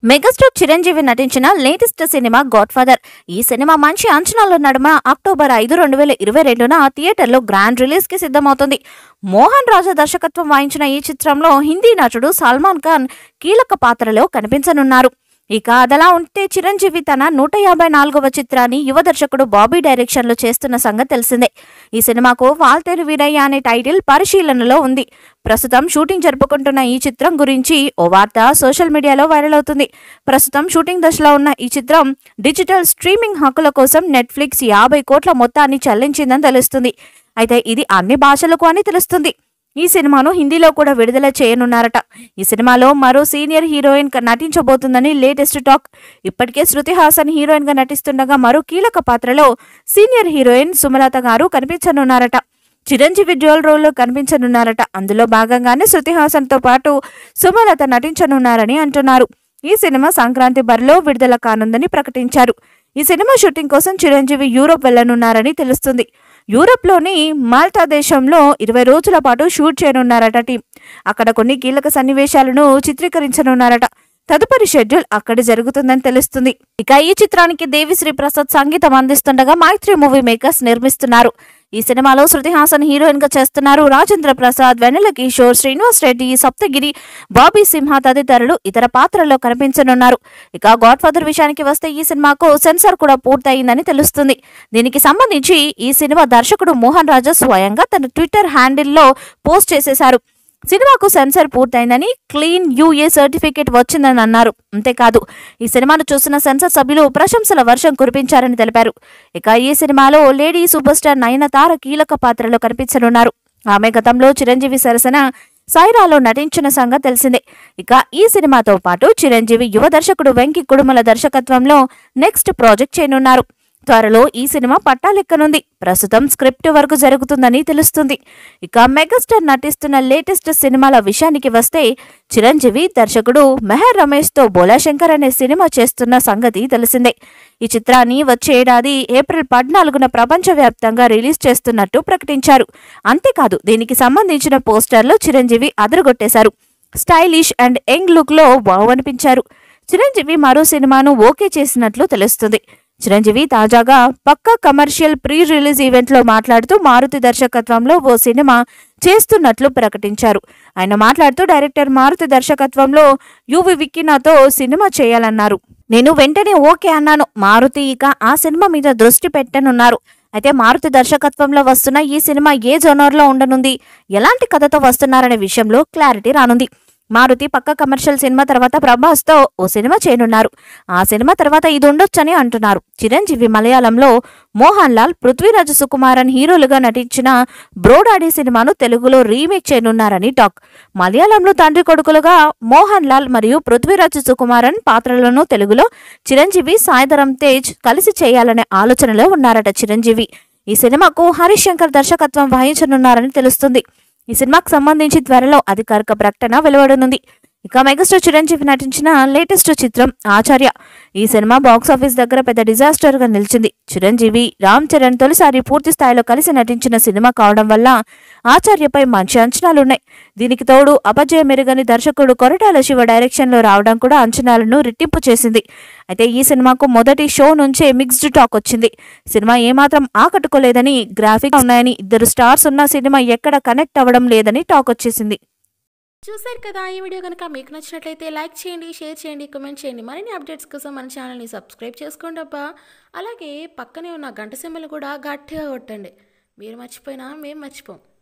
megastar Chiranjeevi నటించిన latest cinema Godfather ఈ cinema మంచి అంచనాల నడుమ అక్టోబర్ ఐదు రెండు వేల ఇరవై రెండున థియేటర్లో గ్రాండ్ రిలీజ్ కి సిద్ధమవుతుంది మోహన్ రాజా దర్శకత్వం వహించిన ఈ చిత్రంలో హిందీ నటుడు సల్మాన్ ఖాన్ కీలక పాత్రలో కనిపించనున్నారు ఇక అదలా ఉంటే చిరంజీవి తన నూట యాభై నాలుగవ చిత్రాన్ని యువ దర్శకుడు బాబీ డైరెక్షన్ లో చేస్తున్న సంగతి తెలిసిందే ఈ సినిమాకు వాల్తేరు వీరయ్య అనే టైటిల్ పరిశీలనలో ఉంది ప్రస్తుతం షూటింగ్ జరుపుకుంటున్న ఈ చిత్రం గురించి ఓ వార్త సోషల్ మీడియాలో వైరల్ అవుతుంది ప్రస్తుతం షూటింగ్ దశలో ఉన్న ఈ చిత్రం డిజిటల్ స్ట్రీమింగ్ హక్కుల కోసం నెట్ఫ్లిక్స్ యాభై కోట్ల మొత్తాన్ని చెల్లించిందని తెలుస్తుంది అయితే ఇది అన్ని భాషలకు అని తెలుస్తుంది ఈ సినిమాను హిందీలో కూడా విడుదల చేయనున్నారట ఈ సినిమాలో మరో సీనియర్ హీరోయిన్ గా నటించబోతుందని లేటెస్ట్ టాక్ ఇప్పటికే శృతి హాసన్ హీరోయిన్ గా నటిస్తుండగా మరో కీలక పాత్రలో సీనియర్ హీరోయిన్ సుమలత గారు కనిపించనున్నారట చిరంజీవి డ్యూయల్ రోల్లో కనిపించనున్నారట అందులో భాగంగానే శృతి హాసన్ తో పాటు సుమలత నటించనున్నారని అంటున్నారు ఈ సినిమా సంక్రాంతి బరిలో విడుదల కానుందని ప్రకటించారు ఈ సినిమా షూటింగ్ కోసం చిరంజీవి యూరోప్ వెళ్లనున్నారని తెలుస్తుంది యూరోప్లోని మాల్టా దేశంలో ఇరవై రోజుల పాటు షూట్ చేయనున్నారట టీం అక్కడ కొన్ని కీలక సన్నివేశాలను చిత్రీకరించనున్నారట తదుపరి షెడ్యూల్ అక్కడ జరుగుతుందని తెలుస్తుంది ఇక ఈ చిత్రానికి దేవిశ్రీ ప్రసాద్ సంగీతం అందిస్తుండగా మైత్రి మూవీ మేకర్స్ నిర్మిస్తున్నారు ఈ సినిమాలో శృతి హాసన్ హీరోయిన్ గా చేస్తున్నారు రాజేంద్ర ప్రసాద్ వెన్నెల కిషోర్ శ్రీనివాస్ రెడ్డి సప్తగిరి బాబీ సింహ తదితరులు ఇతర పాత్రల్లో కనిపించనున్నారు ఇక గాడ్ ఫాదర్ విషయానికి వస్తే ఈ సినిమాకు సెన్సార్ కూడా పూర్తయిందని తెలుస్తుంది దీనికి సంబంధించి ఈ సినిమా దర్శకుడు మోహన్ రాజా స్వయంగా తన ట్విట్టర్ హ్యాండిల్లో పోస్ట్ చేసేశారు సినిమాకు సెన్సార్ పూర్తయిందని క్లీన్ యూఏ సర్టిఫికేట్ వచ్చిందని అన్నారు అంతేకాదు ఈ సినిమాను చూసిన సెన్సార్ సభ్యులు ప్రశంసల వర్షం కురిపించారని తెలిపారు ఇక ఈ సినిమాలో లేడీ సూపర్ స్టార్ నయనతార కీలక పాత్రలో కనిపించనున్నారు ఆమె గతంలో చిరంజీవి సరసన సైరాలో నటించిన సంగతి తెలిసిందే ఇక ఈ సినిమాతో పాటు చిరంజీవి యువ దర్శకుడు వెంకి కుడుమల దర్శకత్వంలో నెక్స్ట్ ప్రాజెక్ట్ చేయనున్నారు త్వరలో ఈ సినిమా పట్టాలెక్కనుంది ప్రస్తుతం స్క్రిప్ట్ వరకు జరుగుతుందని తెలుస్తుంది ఇక మెగాస్టార్ నటిస్తున్న లేటెస్ట్ సినిమాల విషయానికి వస్తే చిరంజీవి దర్శకుడు మెహర్ రమేష్ తో బోలాశంకర్ అనే సినిమా చేస్తున్న సంగతి తెలిసిందే ఈ చిత్రాన్ని వచ్చే ఏడాది ఏప్రిల్ పద్నాలుగున ప్రపంచవ్యాప్తంగా రిలీజ్ చేస్తున్నట్టు ప్రకటించారు అంతేకాదు దీనికి సంబంధించిన పోస్టర్లో చిరంజీవి అదరగొట్టేశారు స్టైలిష్ అండ్ యంగ్ లుక్ లో వావ్ అనిపించారు చిరంజీవి మరో సినిమాను ఓకే చేసినట్లు తెలుస్తుంది చిరంజీవి తాజాగా Pakka commercial pre release event లో మాట్లాడుతూ మారుతి దర్శకత్వంలో ఓ సినిమా చేస్తున్నట్లు ప్రకటించారు ఆయన మాట్లాడుతూ డైరెక్టర్ మారుతి దర్శకత్వంలో యువి విక్కినాతో సినిమా చేయాలన్నారు నేను వెంటనే ఓకే అన్నాను మారుతి ఇక ఆ సినిమా మీద దృష్టి పెట్టనున్నారు అయితే మారుతి దర్శకత్వంలో వస్తున్న ఈ సినిమా ఏ జోనర్లో ఉండనుంది ఎలాంటి కథతో వస్తున్నారనే విషయంలో క్లారిటీ రానుంది మారుతి పక్క కమర్షియల్ సినిమా తర్వాత ప్రభాస్తో ఓ సినిమా చేయనున్నారు ఆ సినిమా తర్వాత ఇది ఉండొచ్చని అంటున్నారు చిరంజీవి మలయాళంలో మోహన్ లాల్ పృథ్వీరాజ్ సుకుమారన్ హీరోలుగా నటించిన బ్రోడాడీ సినిమాను తెలుగులో రీమేక్ చేయనున్నారని టాక్ మలయాళంలో తండ్రి కొడుకులుగా మోహన్ లాల్ మరియు పృథ్వీరాజ్ సుకుమారన్ పాత్రలను తెలుగులో చిరంజీవి సాయిధరం తేజ్ కలిసి చేయాలనే ఆలోచనలో ఉన్నారట చిరంజీవి ఈ సినిమాకు హరీష్ శంకర్ దర్శకత్వం వహించనున్నారని తెలుస్తుంది ఈ సినిమాకు సంబంధించి త్వరలో అధికారిక ప్రకటన వెలువడనుంది ఇక మెగాస్టార్ చిరంజీవి నటించిన లేటెస్ట్ చిత్రం ఆచార్య ఈ సినిమా బాక్సాఫీస్ దగ్గర పెద్ద డిజాస్టర్ గా నిలిచింది చిరంజీవి రామ్ చరణ్ తొలిసారి పూర్తి స్థాయిలో కలిసి నటించిన సినిమా కావడం వల్ల ఆచార్యపై మంచి అంచనాలున్నాయి దీనికి తోడు అపజయ మెరుగని దర్శకుడు కొరటాల శివ డైరెక్షన్ లో రావడం కూడా అంచనాలను రెట్టింపు చేసింది అయితే ఈ సినిమాకు మొదటి షో నుంచే మిక్స్డ్ టాక్ వచ్చింది సినిమా ఏమాత్రం ఆకట్టుకోలేదని గ్రాఫిక్స్ ఉన్నాయని ఇద్దరు స్టార్స్ ఉన్న సినిమా ఎక్కడ కనెక్ట్ అవ్వడం లేదని టాక్ వచ్చేసింది చూసారు కదా ఈ వీడియో కనుక మీకు నచ్చినట్లయితే లైక్ చేయండి షేర్ చేయండి కామెంట్ చేయండి మరిన్ని అప్డేట్స్ కోసం మన ఛానల్ని సబ్స్క్రైబ్ చేసుకోండి అబ్బా అలాగే పక్కనే ఉన్న గంట సింబల్ కూడా గట్టిగా కొట్టండి మీరు మర్చిపోయినా మేము మర్చిపోం